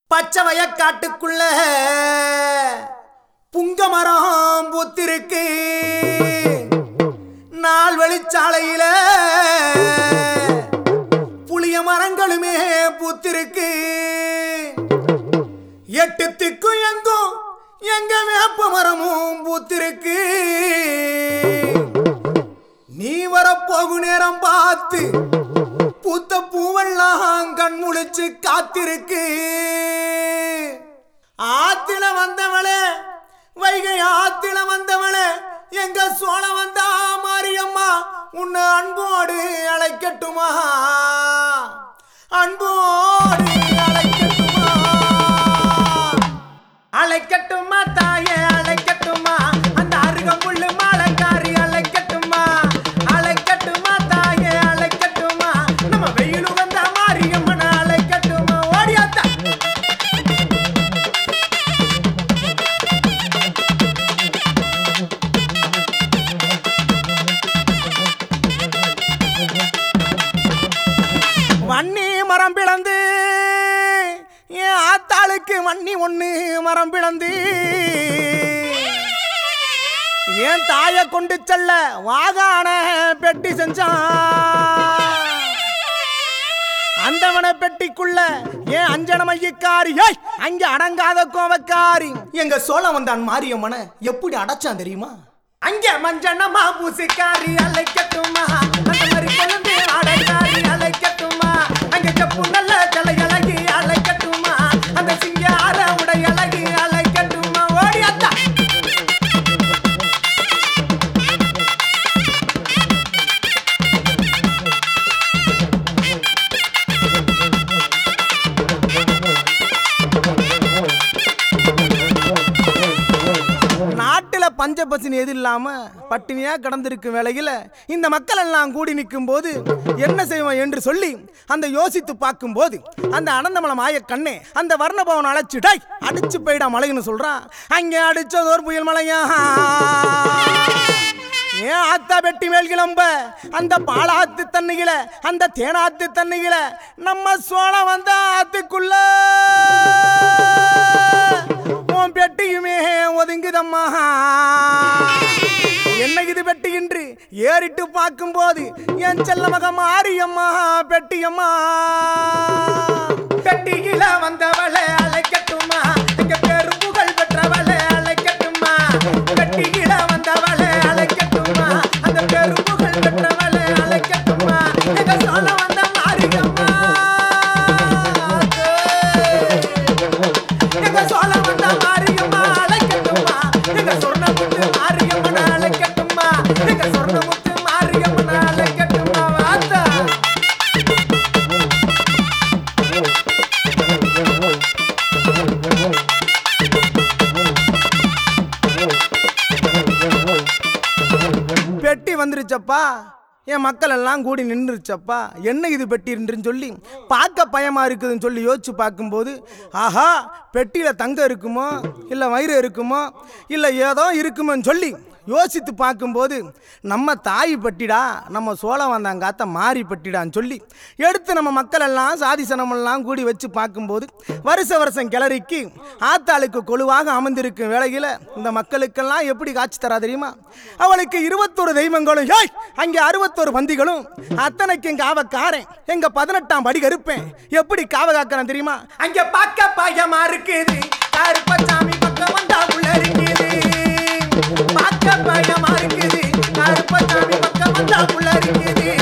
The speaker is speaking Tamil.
பச்சை வயக்காட்டுக்குள்ள புங்க மரம் பூத்திருக்கு நாள் வெளிச்சாலையில புளிய மரங்களுமே பூத்திருக்கு எட்டு திக்கும் எங்கும் எங்க வேப்ப மரமும் பூத்திருக்கு நீ வரப்போகு நேரம் பார்த்து பூத்த பூவெல்லாம் கண் முழிச்சு காத்திருக்கு ஆத்தில வந்தவளே வைகை ஆத்தில வந்தவளே எங்க சோழ வந்தா மாரியம்மா உன்னை அன்போடு அழைக்கட்டுமா அன்போடு அழைக்கட்டுமா அழைக்கட்டுமா தாயே அழைக்கட்டுமா அந்த அருகம்புல்லு மாலக்காரி அழைக்கட்டுமா அழைக்கட்டுமா தாயே அழைக்கட்டுமா நம்ம வெயிலு வந்த மாரியம்மன் அழைக்கட்டுமா ஓடியாத்தா வன்னி மரம் பிளந்து என் ஆத்தாளுக்கு வன்னி ஒண்ணு மரம் பிளந்து என் தாயை கொண்டு செல்ல வாகான பெட்டி செஞ்சான் அந்தவன பெட்டிக்குள்ள ஏன் அஞ்சன மையக்காரி ஏய் அங்க அடங்காத கோவக்காரி எங்க சோழ வந்தான் மாரியம்மன எப்படி அடைச்சான் தெரியுமா அங்க மஞ்சனமா பூசிக்காரி அழைக்கட்டுமா அந்த மாதிரி குழந்தை ஆடைக்காரி அழைக்கட்டுமா அங்க செப்பு நல்ல ஜலை அழகி அழைக்கட்டுமா அந்த சிங்கார உடை அழகி அழைக்கட்டுமா ஓடியாத்தா நாட்டுல பஞ்ச பசினி எது இல்லாம பட்டினியா கடந்திருக்கும் வேளையில இந்த மக்கள் எல்லாம் கூடி நிற்கும் போது என்ன செய்வோம் என்று சொல்லி அந்த யோசித்து பார்க்கும் போது அந்த அனந்தமல மாய கண்ணே அந்த வர்ணபவன் அழைச்சு டேய் அடிச்சு போயிடா மலைன்னு சொல்றான் அங்க அடிச்சது ஒரு புயல் மலையா ஏன் ஆத்தா வெட்டி மேல் கிளம்ப அந்த பாலாத்து தண்ணியில அந்த தேனாத்து தண்ணியில நம்ம சோழம் வந்த ஆத்துக்குள்ள உன் பெட்டியுமே ஒதுங்குதம்மா என்ன இது பெட்டி என்று ஏறிட்டு பார்க்கும்போது என் செல்ல மக மாரியம்மா பெட்டியம்மா பெட்டியில வந்தவளை அழைக்கட்டுமா எங்க பேரு புகழ் பெற்றவளை அழைக்கட்டுமா பெட்டியில வந்தவளை அழைக்கட்டுமா அந்த பேரு புகழ் பெற்றவளை அழைக்கட்டுமா எங்க சொல்ல வந்த மாரியம்மா எங்க சோழ வந்த மாரியம்மா அழைக்கட்டுமா எங்க சொர்ணமுத்து மாரியம்மன் அழைக்கட்டுமா எங்க சொர்ணமுத்து மாரியம்மன் அழைக்கட்டுமா வாத்தா பெட்டி வந்துருச்சப்பா என் மக்கள் எல்லாம் கூடி நின்றுச்சப்பா என்ன இது பெட்டின்னு சொல்லி பார்க்க பயமா இருக்குதுன்னு சொல்லி யோசிச்சு பார்க்கும்போது ஆஹா பெட்டியில தங்கம் இருக்குமோ இல்லை வயிறு இருக்குமோ இல்லை ஏதோ இருக்குமோன்னு சொல்லி யோசித்து பார்க்கும்போது நம்ம தாய் பட்டிடா நம்ம சோழ வந்தாங்காத்த மாறி பட்டிடான்னு சொல்லி எடுத்து நம்ம மக்கள் எல்லாம் சாதி சனமெல்லாம் கூடி வச்சு பார்க்கும்போது வருஷ வருஷம் கிளறிக்கு ஆத்தாளுக்கு கொழுவாக அமர்ந்திருக்கும் வேளையில் இந்த மக்களுக்கெல்லாம் எப்படி காட்சி தரா தெரியுமா அவளுக்கு இருபத்தொரு தெய்வங்களும் ஏய் அங்கே அறுபத்தொரு பந்திகளும் அத்தனைக்கு எங்க காவக்காரன் எங்க பதினெட்டாம் படி கருப்பேன் எப்படி காவ காக்கிறேன் தெரியுமா அங்க பார்க்க பயமா இருக்குது கருப்பசாமி பக்கம் வந்தா உள்ள இருக்குது பார்க்க பயமா இருக்குது கருப்பசாமி பக்கம் வந்தா உள்ள இருக்குது